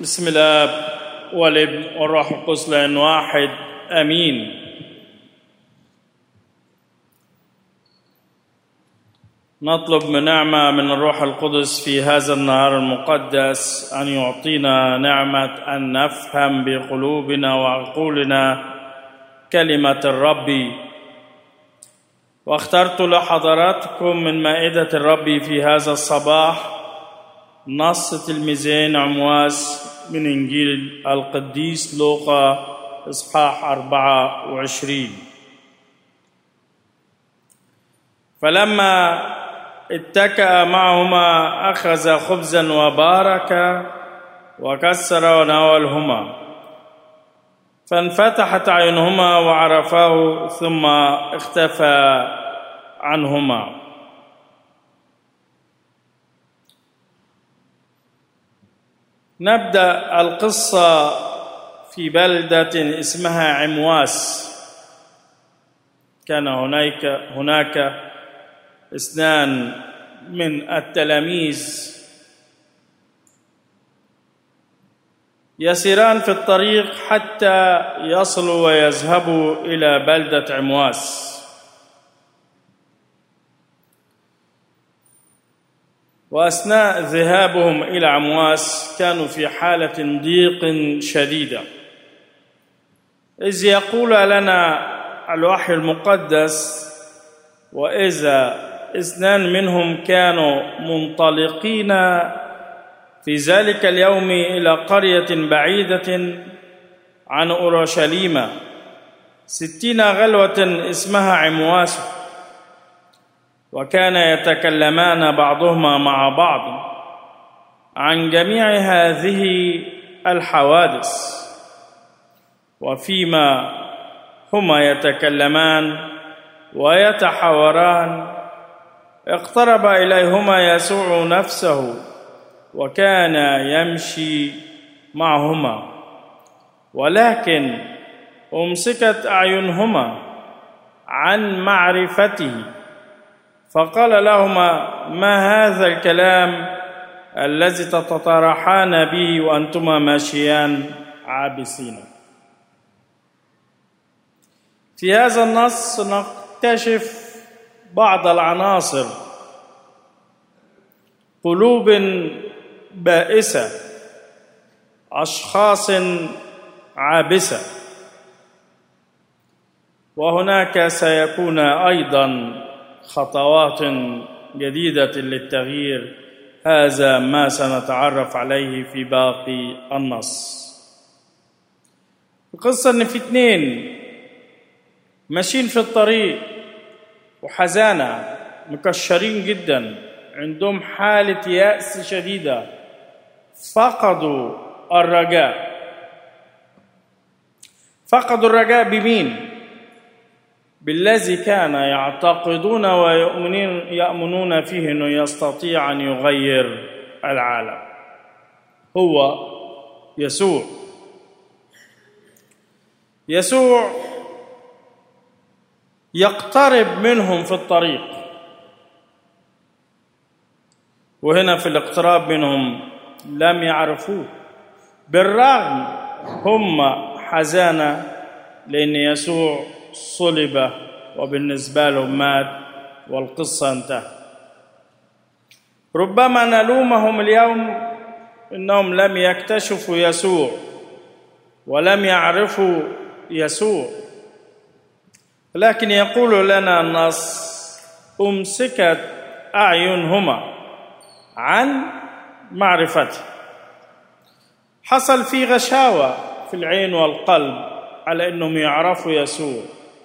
بسم الله والابن والروح القدس لان واحد امين نطلب من نعمه من الروح القدس في هذا النهار المقدس ان يعطينا نعمه ان نفهم بقلوبنا وعقولنا كلمه الرب واخترت لحضراتكم من مائده الرب في هذا الصباح نص تلميذين عمواس من إنجيل القديس لوقا إصحاح أربعة وعشرين فلما اتكأ معهما أخذ خبزا وبارك وكسر وناولهما فانفتحت عينهما وعرفاه ثم اختفى عنهما نبدا القصه في بلده اسمها عمواس كان هناك هناك اثنان من التلاميذ يسيران في الطريق حتى يصلوا ويذهبوا الى بلده عمواس واثناء ذهابهم الى عمواس كانوا في حاله ضيق شديده اذ يقول لنا الوحي المقدس واذا اثنان منهم كانوا منطلقين في ذلك اليوم الى قريه بعيده عن اورشليم ستين غلوه اسمها عمواس وكان يتكلمان بعضهما مع بعض عن جميع هذه الحوادث وفيما هما يتكلمان ويتحاوران اقترب اليهما يسوع نفسه وكان يمشي معهما ولكن امسكت اعينهما عن معرفته فقال لهما ما هذا الكلام الذي تتطرحان به وانتما ماشيان عابسين في هذا النص نكتشف بعض العناصر قلوب بائسه اشخاص عابسه وهناك سيكون ايضا خطوات جديده للتغيير هذا ما سنتعرف عليه في باقي النص القصه ان في اثنين ماشيين في الطريق وحزانه مكشرين جدا عندهم حاله ياس شديده فقدوا الرجاء فقدوا الرجاء بمين بالذي كان يعتقدون ويؤمنون يأمنون فيه أنه يستطيع أن يغير العالم هو يسوع يسوع يقترب منهم في الطريق وهنا في الاقتراب منهم لم يعرفوه بالرغم هم حزانة لأن يسوع صلب وبالنسبة لهم مات والقصة انتهت ربما نلومهم اليوم انهم لم يكتشفوا يسوع ولم يعرفوا يسوع لكن يقول لنا النص امسكت اعينهما عن معرفته حصل في غشاوه في العين والقلب على انهم يعرفوا يسوع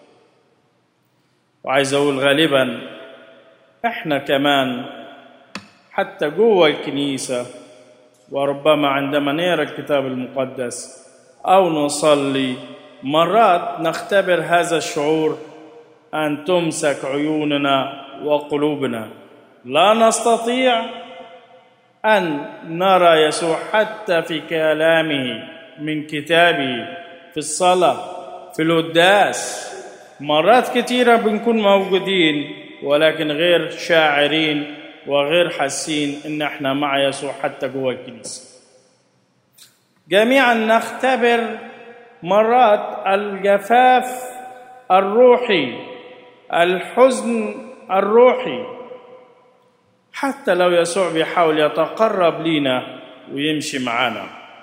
وعايز اقول غالبا احنا كمان حتى جوه الكنيسه وربما عندما نقرا الكتاب المقدس او نصلي مرات نختبر هذا الشعور ان تمسك عيوننا وقلوبنا لا نستطيع ان نرى يسوع حتى في كلامه من كتابه في الصلاه في القداس مرات كثيرة بنكون موجودين ولكن غير شاعرين وغير حاسين ان احنا مع يسوع حتى جوه الكنيسة جميعا نختبر مرات الجفاف الروحي الحزن الروحي حتى لو يسوع بيحاول يتقرب لينا ويمشي معانا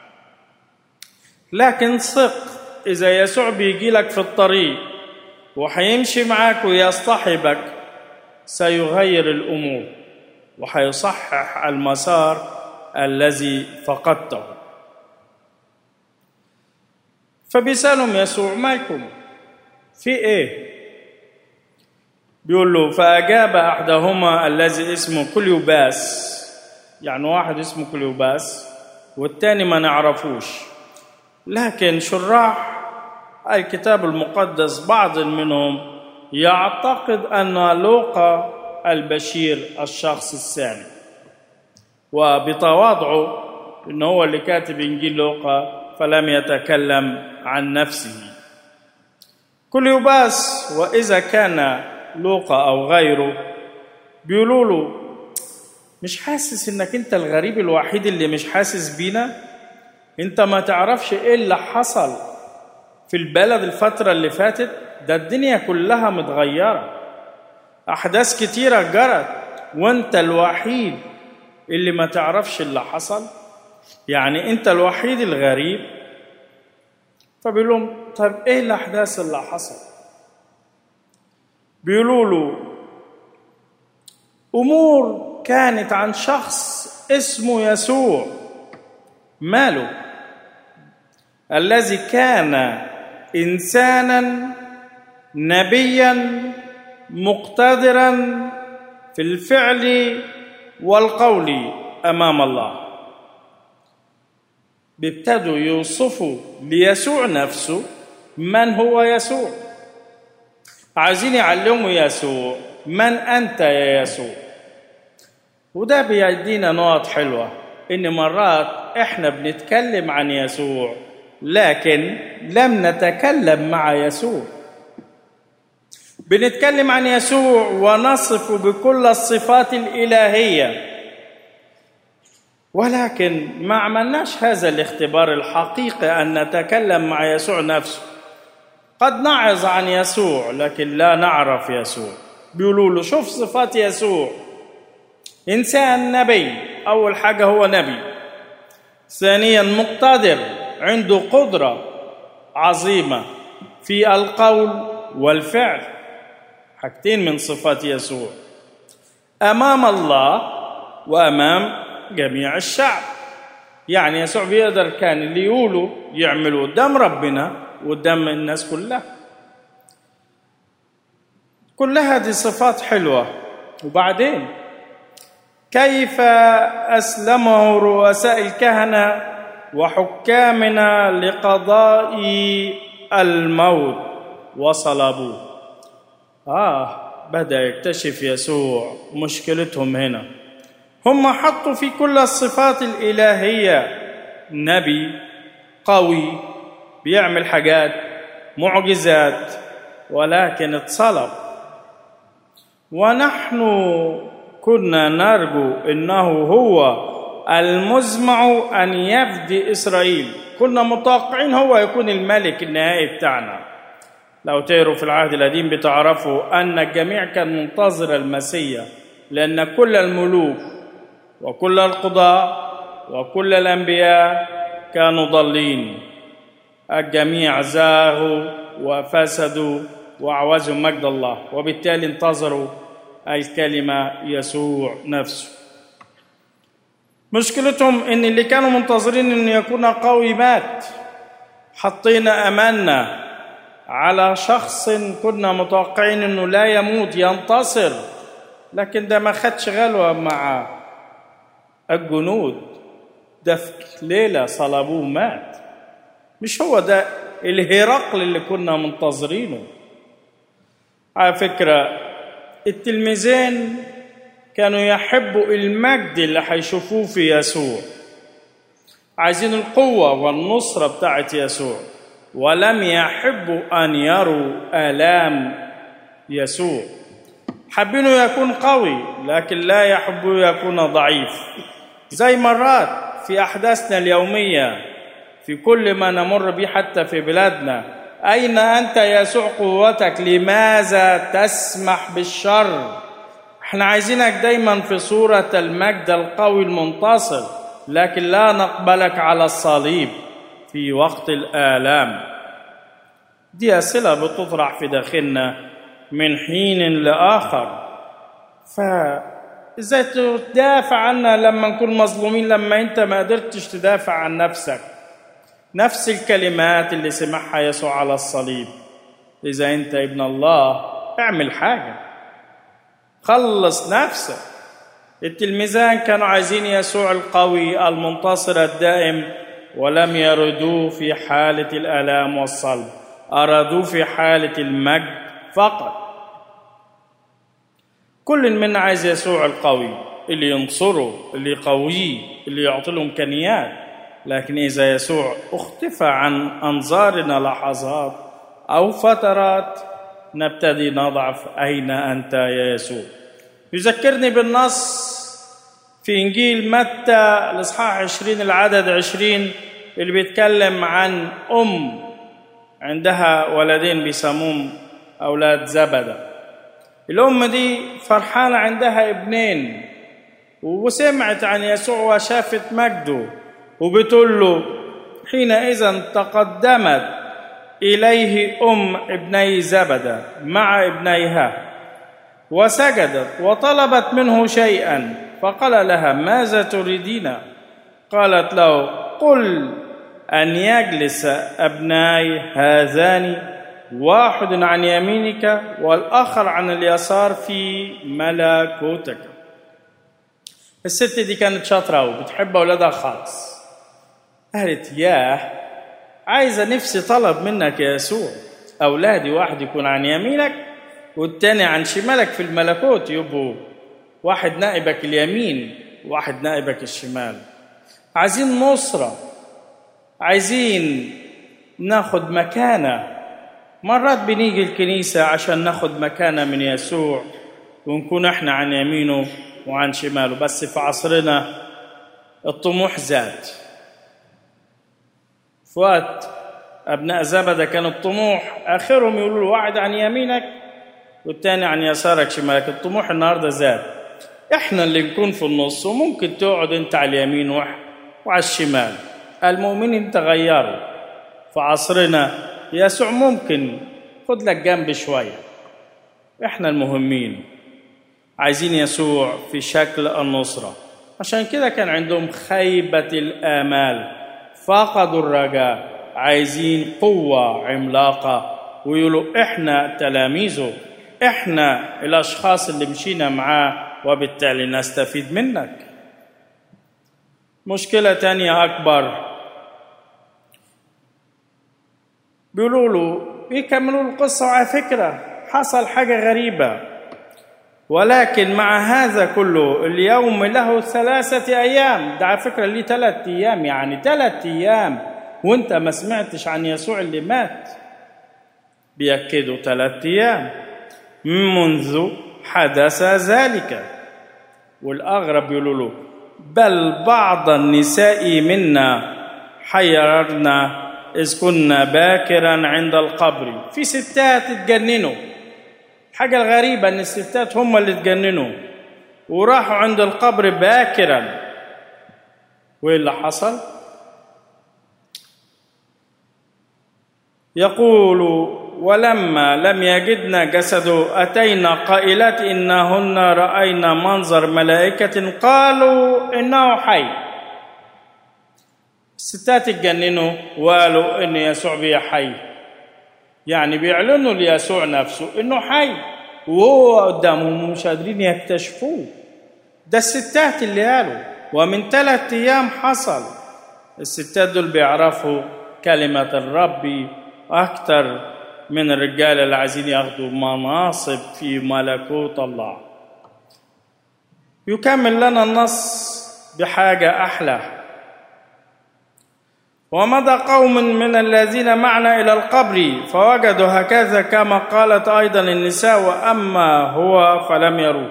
لكن ثق اذا يسوع بيجي لك في الطريق وحيمشي معاك ويصطحبك سيغير الامور وحيصحح المسار الذي فقدته فبيسالهم يسوع مالكم في ايه بيقول له فاجاب احدهما الذي اسمه كليوباس يعني واحد اسمه كليوباس والتاني ما نعرفوش لكن شراح الكتاب المقدس بعض منهم يعتقد ان لوقا البشير الشخص الثاني وبتواضعه انه هو اللي كاتب انجيل لوقا فلم يتكلم عن نفسه كل يباس واذا كان لوقا او غيره بيقولوا له مش حاسس انك انت الغريب الوحيد اللي مش حاسس بينا انت ما تعرفش ايه اللي حصل في البلد الفترة اللي فاتت ده الدنيا كلها متغيرة أحداث كتيرة جرت وأنت الوحيد اللي ما تعرفش اللي حصل يعني أنت الوحيد الغريب فبيقول لهم طب إيه الأحداث اللي حصل بيقولوا له أمور كانت عن شخص اسمه يسوع ماله الذي كان انسانا نبيا مقتدرا في الفعل والقول امام الله بيبتدوا يوصفوا ليسوع نفسه من هو يسوع عايزين يعلموا يسوع من انت يا يسوع وده بيدينا نقط حلوه ان مرات احنا بنتكلم عن يسوع لكن لم نتكلم مع يسوع بنتكلم عن يسوع ونصف بكل الصفات الالهيه ولكن ما عملناش هذا الاختبار الحقيقي ان نتكلم مع يسوع نفسه قد نعظ عن يسوع لكن لا نعرف يسوع بيقولوا له شوف صفات يسوع انسان نبي اول حاجه هو نبي ثانيا مقتدر عنده قدره عظيمه في القول والفعل حاجتين من صفات يسوع امام الله وامام جميع الشعب يعني يسوع بيقدر كان اللي يقوله يعمله قدام ربنا وقدام الناس كلها كل هذه صفات حلوه وبعدين كيف اسلمه رؤساء الكهنه وحكامنا لقضاء الموت وصلبوه اه بدا يكتشف يسوع مشكلتهم هنا هم حطوا في كل الصفات الالهيه نبي قوي بيعمل حاجات معجزات ولكن اتصلب ونحن كنا نرجو انه هو المزمع ان يفدي اسرائيل كنا متوقعين هو يكون الملك النهائي بتاعنا لو تقروا في العهد القديم بتعرفوا ان الجميع كان منتظر المسيح لان كل الملوك وكل القضاة وكل الانبياء كانوا ضالين الجميع زاغوا وفسدوا واعوزوا مجد الله وبالتالي انتظروا الكلمه يسوع نفسه مشكلتهم ان اللي كانوا منتظرين انه يكون قوي مات حطينا اماننا على شخص كنا متوقعين انه لا يموت ينتصر لكن ده ما خدش غلوه مع الجنود ده في ليله صلبوه مات مش هو ده الهرقل اللي كنا منتظرينه على فكره التلميذين كانوا يحبوا المجد اللي هيشوفوه في يسوع عايزين القوة والنصرة بتاعت يسوع ولم يحبوا أن يروا آلام يسوع حابينه يكون قوي لكن لا يحبوا يكون ضعيف زي مرات في أحداثنا اليومية في كل ما نمر به حتى في بلادنا أين أنت يسوع قوتك لماذا تسمح بالشر احنا عايزينك دايما في صورة المجد القوي المنتصر لكن لا نقبلك على الصليب في وقت الآلام دي أسئلة بتطرح في داخلنا من حين لآخر فإزاي تدافع عنا لما نكون مظلومين لما أنت ما قدرتش تدافع عن نفسك نفس الكلمات اللي سمعها يسوع على الصليب إذا أنت ابن الله اعمل حاجة خلص نفسك التلميذان كانوا عايزين يسوع القوي المنتصر الدائم ولم يردوه في حالة الآلام والصلب أرادوه في حالة المجد فقط كل منا عايز يسوع القوي اللي ينصره اللي يقويه اللي يعطي له إمكانيات لكن إذا يسوع اختفى عن أنظارنا لحظات أو فترات نبتدي نضعف أين أنت يا يسوع يذكرني بالنص في إنجيل متى الإصحاح 20 العدد 20 اللي بيتكلم عن أم عندها ولدين بيسموهم أولاد زبدة الأم دي فرحانة عندها ابنين وسمعت عن يسوع وشافت مجده وبتقول له حينئذ تقدمت إليه أم ابني زبدة مع ابنيها وسجدت وطلبت منه شيئا فقال لها ماذا تريدين قالت له قل أن يجلس أبناي هذان واحد عن يمينك والآخر عن اليسار في ملكوتك الست دي كانت شاطرة وبتحب أولادها خالص قالت ياه عايزة نفسي طلب منك يا يسوع أولادي واحد يكون عن يمينك والتاني عن شمالك في الملكوت يبقوا واحد نائبك اليمين وواحد نائبك الشمال عايزين نصرة عايزين ناخد مكانة مرات بنيجي الكنيسة عشان ناخد مكانة من يسوع ونكون احنا عن يمينه وعن شماله بس في عصرنا الطموح زاد في وقت أبناء زبدة كان الطموح آخرهم يقولوا له واحد عن يمينك والتاني عن يسارك شمالك الطموح النهارده زاد احنا اللي نكون في النص وممكن تقعد انت على اليمين وعلى الشمال المؤمنين تغيروا في عصرنا يسوع ممكن خد لك جنب شوية احنا المهمين عايزين يسوع في شكل النصرة عشان كده كان عندهم خيبة الآمال فقدوا الرجاء عايزين قوة عملاقة ويقولوا احنا تلاميذه احنا الاشخاص اللي مشينا معاه وبالتالي نستفيد منك مشكلة تانية أكبر بيقولوا له بيكملوا القصة وعلى فكرة حصل حاجة غريبة ولكن مع هذا كله اليوم له ثلاثة أيام ده على فكرة ليه ثلاثة أيام يعني ثلاثة أيام وأنت ما سمعتش عن يسوع اللي مات بيأكدوا ثلاثة أيام منذ حدث ذلك والأغرب يقولوا له بل بعض النساء منا حيرنا إذ كنا باكرا عند القبر في ستات اتجننوا الحاجة الغريبة إن الستات هم اللي اتجننوا وراحوا عند القبر باكرا وإيه اللي حصل؟ يقول ولما لم يجدن جسده أتينا قائلات إنهن رأينا منظر ملائكة قالوا إنه حي الستات اتجننوا وقالوا إن يسوع بيه حي يعني بيعلنوا ليسوع نفسه إنه حي وهو قدامهم مش قادرين يكتشفوه ده الستات اللي قالوا ومن ثلاثة أيام حصل الستات دول بيعرفوا كلمة الرب أكثر من الرجال اللي عايزين ياخدوا مناصب في ملكوت الله يكمل لنا النص بحاجة أحلى ومضى قوم من الذين معنا إلى القبر فوجدوا هكذا كما قالت أيضا النساء وأما هو فلم يروه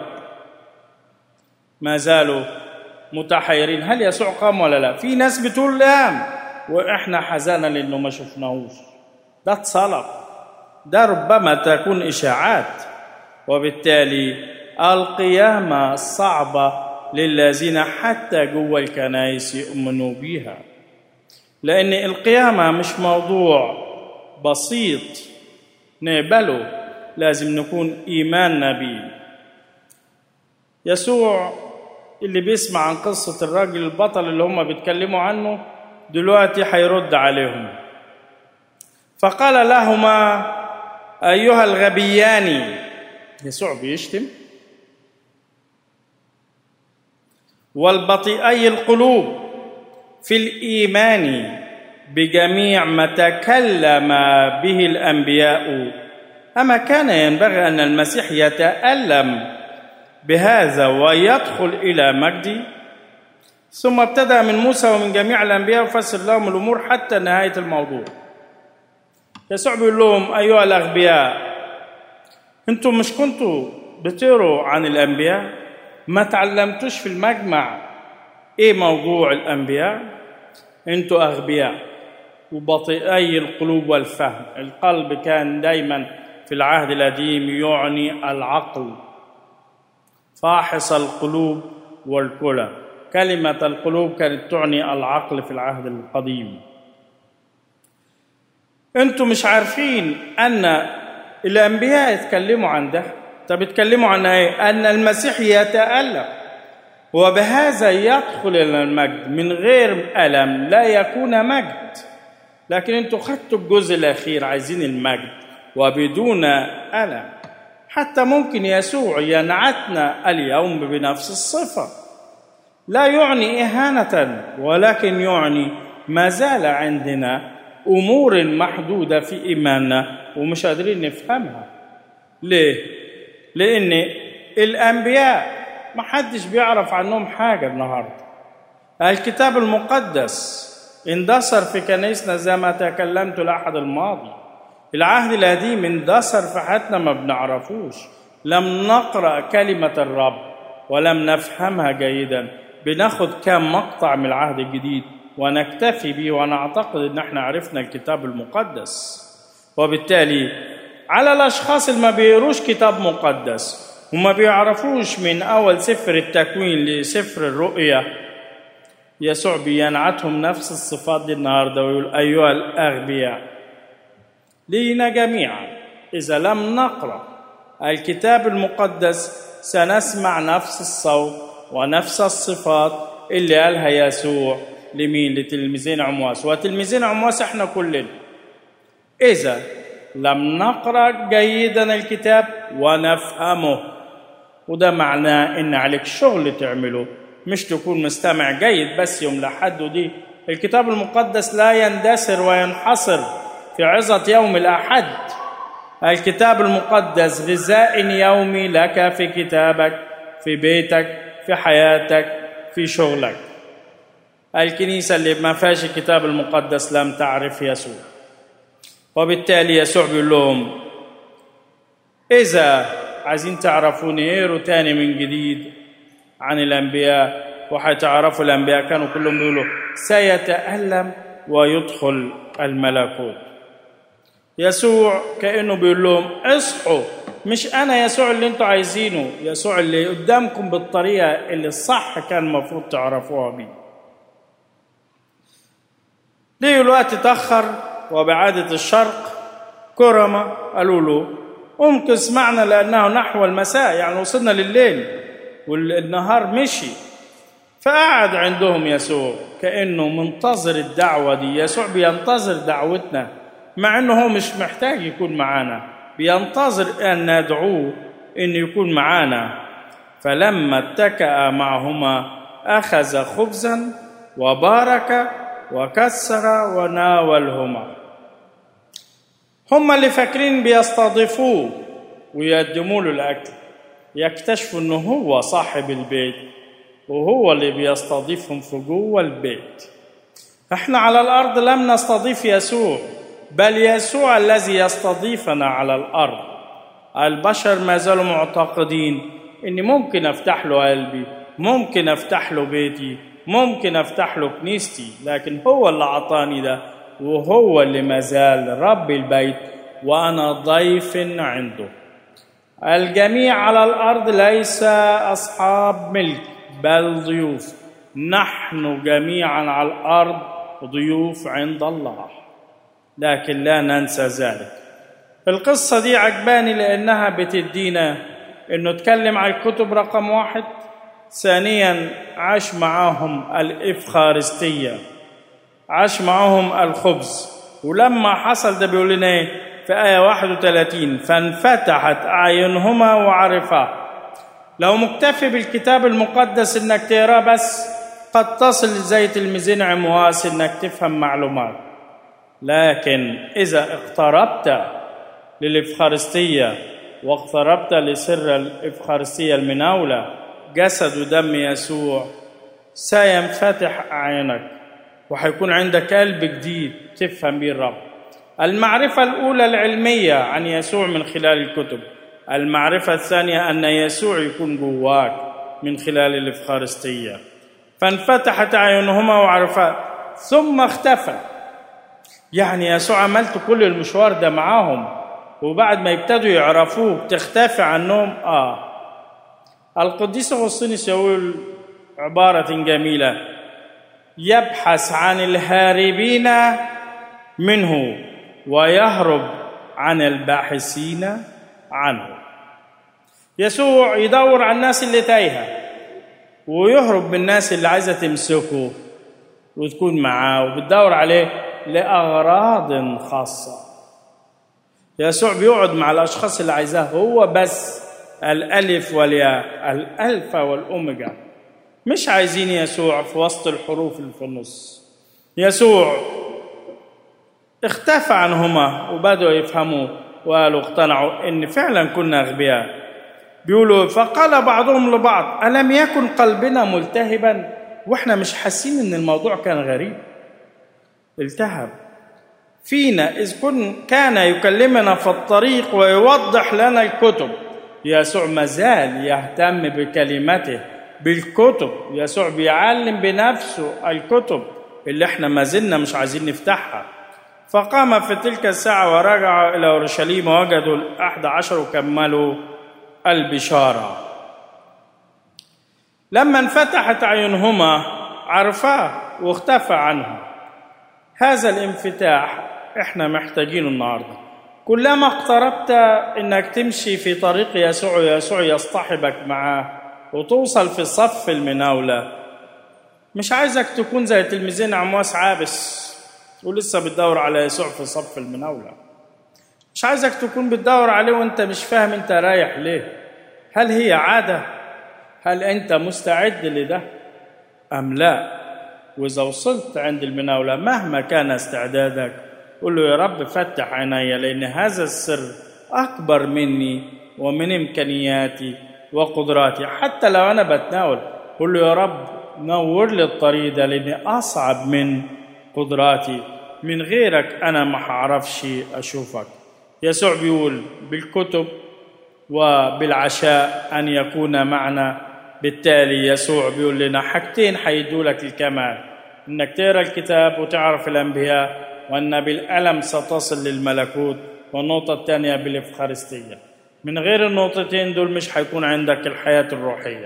ما زالوا متحيرين هل يسوع قام ولا لا في ناس بتقول قام واحنا حزانا لانه ما شفناهوش ده اتصلب ده ربما تكون اشاعات وبالتالي القيامه صعبه للذين حتى جوا الكنائس يؤمنوا بها لان القيامه مش موضوع بسيط نقبله لازم نكون ايماننا بيه يسوع اللي بيسمع عن قصة الراجل البطل اللي هم بيتكلموا عنه دلوقتي هيرد عليهم فقال لهما أيها الغبيان يسوع بيشتم والبطيئي القلوب في الإيمان بجميع ما تكلم به الأنبياء أما كان ينبغي أن المسيح يتألم بهذا ويدخل إلى مجدي ثم ابتدأ من موسى ومن جميع الأنبياء وفسر لهم الأمور حتى نهاية الموضوع يسوع بيقول لهم أيها الأغبياء أنتم مش كنتوا بتقروا عن الأنبياء ما تعلمتوش في المجمع إيه موضوع الأنبياء أنتوا أغبياء وبطيئي القلوب والفهم القلب كان دايما في العهد القديم يعني العقل فاحص القلوب والكلى كلمة القلوب كانت تعني العقل في العهد القديم انتم مش عارفين ان الانبياء يتكلموا عن ده طب يتكلموا عن ايه ان المسيح يتالم وبهذا يدخل الى المجد من غير الم لا يكون مجد لكن انتوا خدتوا الجزء الاخير عايزين المجد وبدون الم حتى ممكن يسوع ينعتنا اليوم بنفس الصفه لا يعني اهانه ولكن يعني ما زال عندنا امور محدوده في ايماننا ومش قادرين نفهمها ليه لان الانبياء ما حدش بيعرف عنهم حاجه النهارده الكتاب المقدس اندثر في كنيسنا زي ما تكلمت الاحد الماضي العهد القديم اندثر في حياتنا ما بنعرفوش لم نقرا كلمه الرب ولم نفهمها جيدا بناخد كام مقطع من العهد الجديد ونكتفي به ونعتقد ان احنا عرفنا الكتاب المقدس وبالتالي على الاشخاص اللي ما بيقروش كتاب مقدس وما بيعرفوش من اول سفر التكوين لسفر الرؤيا يسوع بينعتهم نفس الصفات دي النهارده ويقول ايها الاغبياء لينا جميعا اذا لم نقرا الكتاب المقدس سنسمع نفس الصوت ونفس الصفات اللي قالها يسوع لمين لتلميذين عمواس وتلميذين عمواس احنا كلنا اذا لم نقرا جيدا الكتاب ونفهمه وده معناه ان عليك شغل تعمله مش تكون مستمع جيد بس يوم لحد ودي الكتاب المقدس لا يندثر وينحصر في عظة يوم الأحد الكتاب المقدس غذاء يومي لك في كتابك في بيتك في حياتك في شغلك الكنيسة اللي ما فيهاش الكتاب المقدس لم تعرف يسوع وبالتالي يسوع بيقول لهم إذا عايزين تعرفوني اقروا تاني من جديد عن الأنبياء وحتعرفوا الأنبياء كانوا كلهم بيقولوا سيتألم ويدخل الملكوت يسوع كأنه بيقول لهم اصحوا مش أنا يسوع اللي انتوا عايزينه يسوع اللي قدامكم بالطريقة اللي الصح كان المفروض تعرفوها بيه ليه الوقت تأخر وبعادة الشرق كرمة قالوا له امكث معنا لأنه نحو المساء يعني وصلنا لليل والنهار مشي فقعد عندهم يسوع كأنه منتظر الدعوة دي يسوع بينتظر دعوتنا مع أنه هو مش محتاج يكون معانا بينتظر أن ندعوه أن يكون معانا فلما اتكأ معهما أخذ خبزا وبارك وكسر وناولهما هم اللي فاكرين بيستضيفوه ويقدموا له الاكل يكتشفوا انه هو صاحب البيت وهو اللي بيستضيفهم في جوه البيت احنا على الارض لم نستضيف يسوع بل يسوع الذي يستضيفنا على الارض البشر ما زالوا معتقدين اني ممكن افتح له قلبي ممكن افتح له بيتي ممكن افتح له كنيستي لكن هو اللي اعطاني ده وهو اللي مازال رب البيت وانا ضيف عنده الجميع على الارض ليس اصحاب ملك بل ضيوف نحن جميعا على الارض ضيوف عند الله لكن لا ننسى ذلك القصة دي عجباني لأنها بتدينا إنه اتكلم عن الكتب رقم واحد ثانيا عاش معاهم الإفخارستية عاش معاهم الخبز ولما حصل ده بيقول لنا ايه في آية 31 فانفتحت أعينهما وعرفا لو مكتفي بالكتاب المقدس إنك تقراه بس قد تصل زي تلميذين عمواس إنك تفهم معلومات لكن إذا اقتربت للإفخارستية واقتربت لسر الإفخارستية المناولة جسد ودم يسوع سينفتح أعينك وحيكون عندك قلب جديد تفهم به الرب المعرفة الأولى العلمية عن يسوع من خلال الكتب المعرفة الثانية أن يسوع يكون جواك من خلال الإفخارستية فانفتحت أعينهما وعرفا ثم اختفى يعني يسوع عملت كل المشوار ده معاهم وبعد ما يبتدوا يعرفوه تختفي عنهم آه القديس أغسطينوس يقول عبارة جميلة يبحث عن الهاربين منه ويهرب عن الباحثين عنه يسوع يدور على الناس اللي تايهه ويهرب من الناس اللي عايزه تمسكه وتكون معاه وبتدور عليه لاغراض خاصه يسوع بيقعد مع الاشخاص اللي عايزاه هو بس الالف والياء الالفا والاوميجا مش عايزين يسوع في وسط الحروف اللي في النص يسوع اختفى عنهما وبدأوا يفهموا وقالوا اقتنعوا ان فعلا كنا اغبياء بيقولوا فقال بعضهم لبعض الم يكن قلبنا ملتهبا واحنا مش حاسين ان الموضوع كان غريب التهب فينا اذ كن كان يكلمنا في الطريق ويوضح لنا الكتب يسوع مازال يهتم بكلمته بالكتب يسوع بيعلم بنفسه الكتب اللي احنا ما زلنا مش عايزين نفتحها فقام في تلك الساعة ورجع إلى أورشليم ووجدوا الأحد عشر وكملوا البشارة لما انفتحت عينهما عرفاه واختفى عنه هذا الانفتاح احنا محتاجينه النهارده كلما اقتربت انك تمشي في طريق يسوع يسوع يصطحبك معاه وتوصل في صف المناولة مش عايزك تكون زي تلميذين عمواس عابس ولسه بتدور على يسوع في صف المناولة مش عايزك تكون بتدور عليه وانت مش فاهم انت رايح ليه هل هي عادة هل انت مستعد لده ام لا واذا وصلت عند المناولة مهما كان استعدادك قل له يا رب فتح عيني لان هذا السر اكبر مني ومن امكانياتي وقدراتي حتى لو انا بتناول قل له يا رب نور لي الطريق ده لاني اصعب من قدراتي من غيرك انا ما هعرفش اشوفك يسوع بيقول بالكتب وبالعشاء ان يكون معنا بالتالي يسوع بيقول لنا حاجتين هيدوا لك الكمال انك تقرا الكتاب وتعرف الانبياء وان بالالم ستصل للملكوت والنقطه الثانيه بالافخارستيه من غير النقطتين دول مش هيكون عندك الحياه الروحيه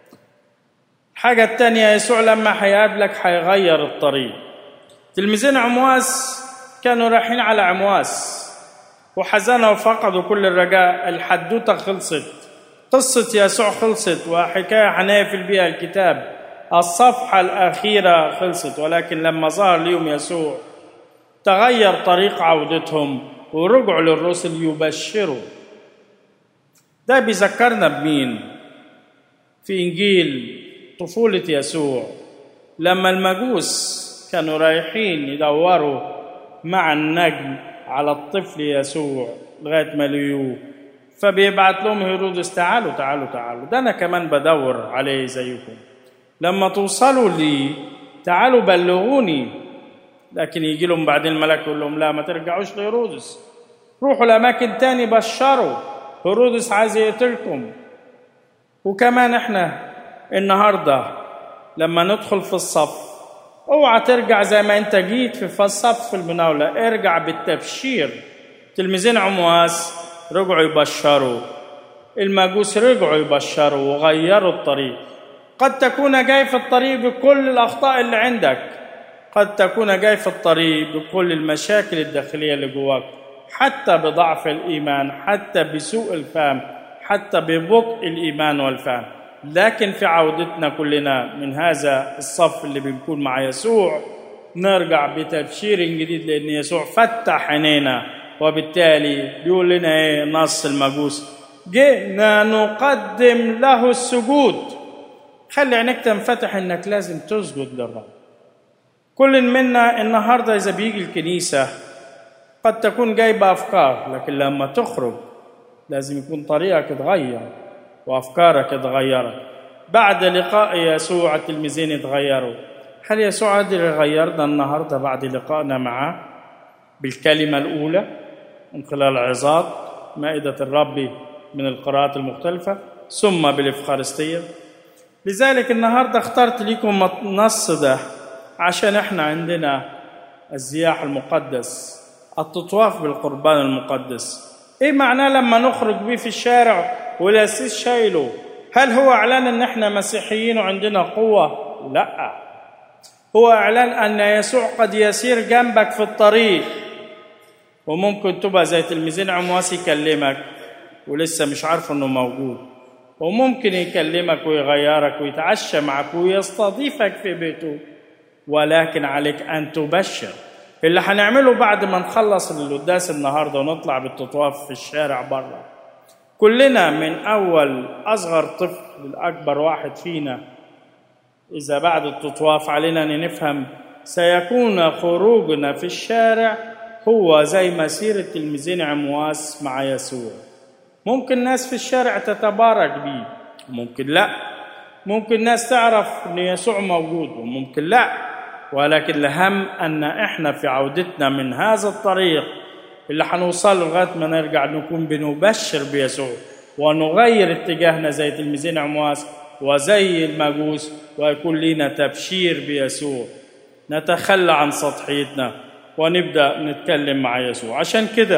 الحاجه الثانيه يسوع لما هيقابلك هيغير الطريق تلميذين عمواس كانوا رايحين على عمواس وحزنوا وفقدوا كل الرجاء الحدوته خلصت قصة يسوع خلصت وحكاية هنقفل بيها الكتاب الصفحة الأخيرة خلصت ولكن لما ظهر لهم يسوع تغير طريق عودتهم ورجعوا للرسل يبشروا ده بيذكرنا بمين في إنجيل طفولة يسوع لما المجوس كانوا رايحين يدوروا مع النجم على الطفل يسوع لغاية ما لقيوه فبيبعت لهم هيرودس تعالوا تعالوا تعالوا ده انا كمان بدور عليه زيكم لما توصلوا لي تعالوا بلغوني لكن يجي لهم بعدين الملك يقول لهم لا ما ترجعوش لهيرودس روحوا لاماكن تاني بشروا هيرودس عايز يقتلكم وكمان احنا النهارده لما ندخل في الصف اوعى ترجع زي ما انت جيت في الصف المناولة ارجع بالتبشير تلميذين عمواس رجعوا يبشروا المجوس رجعوا يبشروا وغيروا الطريق قد تكون جاي في الطريق بكل الأخطاء اللي عندك قد تكون جاي في الطريق بكل المشاكل الداخلية اللي جواك حتى بضعف الإيمان حتى بسوء الفهم حتى ببطء الإيمان والفهم لكن في عودتنا كلنا من هذا الصف اللي بنكون مع يسوع نرجع بتبشير جديد لأن يسوع فتح عينينا وبالتالي بيقول لنا ايه نص المجوس جئنا نقدم له السجود خلي عينك تنفتح انك لازم تسجد للرب كل منا النهارده اذا بيجي الكنيسه قد تكون جايبه افكار لكن لما تخرج لازم يكون طريقك اتغير وافكارك اتغيرت بعد لقاء يسوع التلميذين اتغيروا هل يسوع قادر يغيرنا النهارده بعد لقائنا معاه بالكلمه الاولى من خلال عظات مائده الرب من القراءات المختلفه ثم بالافخارستيه لذلك النهارده اخترت لكم النص ده عشان احنا عندنا الزياح المقدس التطواف بالقربان المقدس ايه معناه لما نخرج بيه في الشارع والاسيس شايله هل هو اعلان ان احنا مسيحيين وعندنا قوه لا هو اعلان ان يسوع قد يسير جنبك في الطريق وممكن تبقى زي تلميذين عمواس يكلمك ولسه مش عارف انه موجود وممكن يكلمك ويغيرك ويتعشى معك ويستضيفك في بيته ولكن عليك ان تبشر اللي هنعمله بعد ما نخلص القداس النهارده ونطلع بالتطواف في الشارع بره كلنا من اول اصغر طفل لاكبر واحد فينا اذا بعد التطواف علينا ان نفهم سيكون خروجنا في الشارع هو زي مسيرة تلميذين عمواس مع يسوع ممكن ناس في الشارع تتبارك بيه ممكن لا ممكن ناس تعرف ان يسوع موجود وممكن لا ولكن الأهم أن إحنا في عودتنا من هذا الطريق اللي هنوصل لغاية ما نرجع نكون بنبشر بيسوع ونغير اتجاهنا زي تلميذين عمواس وزي المجوس ويكون لنا تبشير بيسوع نتخلى عن سطحيتنا ونبدأ نتكلم مع يسوع عشان كده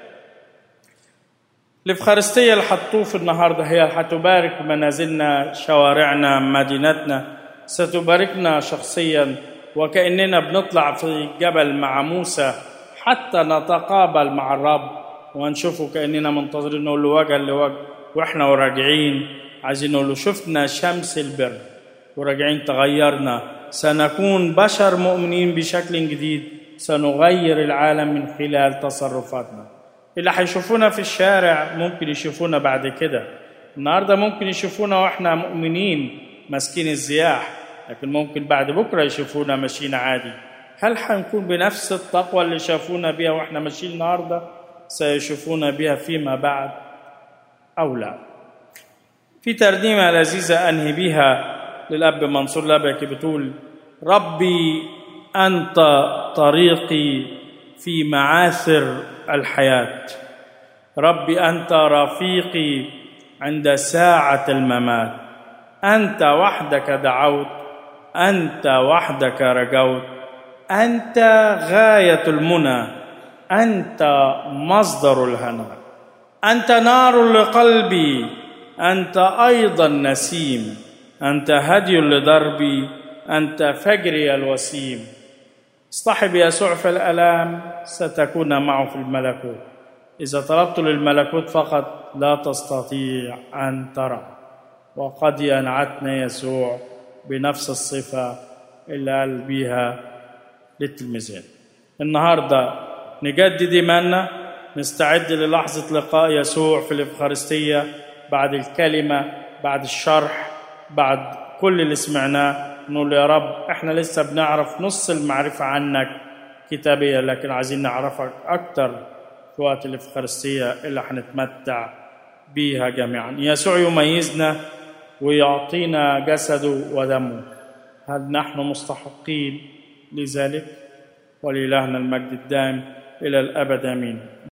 الإفخارستية اللي هتطوف النهاردة هي هتبارك منازلنا شوارعنا مدينتنا ستباركنا شخصيا وكأننا بنطلع في الجبل مع موسى حتى نتقابل مع الرب ونشوفه كأننا منتظرين نقول له وجها لوجه واحنا وراجعين عايزين نقول له شفنا شمس البر وراجعين تغيرنا سنكون بشر مؤمنين بشكل جديد سنغير العالم من خلال تصرفاتنا اللي هيشوفونا في الشارع ممكن يشوفونا بعد كده النهارده ممكن يشوفونا واحنا مؤمنين ماسكين الزياح لكن ممكن بعد بكره يشوفونا ماشيين عادي هل حنكون بنفس التقوى اللي شافونا بيها واحنا ماشيين النهارده سيشوفونا بها فيما بعد او لا في ترنيمه لذيذه انهي بيها للاب منصور لبكي بتقول ربي انت طريقي في معاثر الحياه ربي انت رفيقي عند ساعه الممات انت وحدك دعوت انت وحدك رجوت انت غايه المنى انت مصدر الهنا انت نار لقلبي انت ايضا نسيم انت هدي لدربي انت فجري الوسيم اصطحب يسوع في الالام ستكون معه في الملكوت اذا طلبت للملكوت فقط لا تستطيع ان ترى وقد ينعتنا يسوع بنفس الصفه اللي قال بيها للتلميذين النهارده نجدد ايماننا نستعد للحظه لقاء يسوع في الافخارستيه بعد الكلمه بعد الشرح بعد كل اللي سمعناه نقول يا رب احنا لسه بنعرف نص المعرفه عنك كتابيه لكن عايزين نعرفك اكتر في وقت الافخارستيه اللي هنتمتع بيها جميعا يسوع يميزنا ويعطينا جسده ودمه هل نحن مستحقين لذلك ولإلهنا المجد الدائم إلى الأبد آمين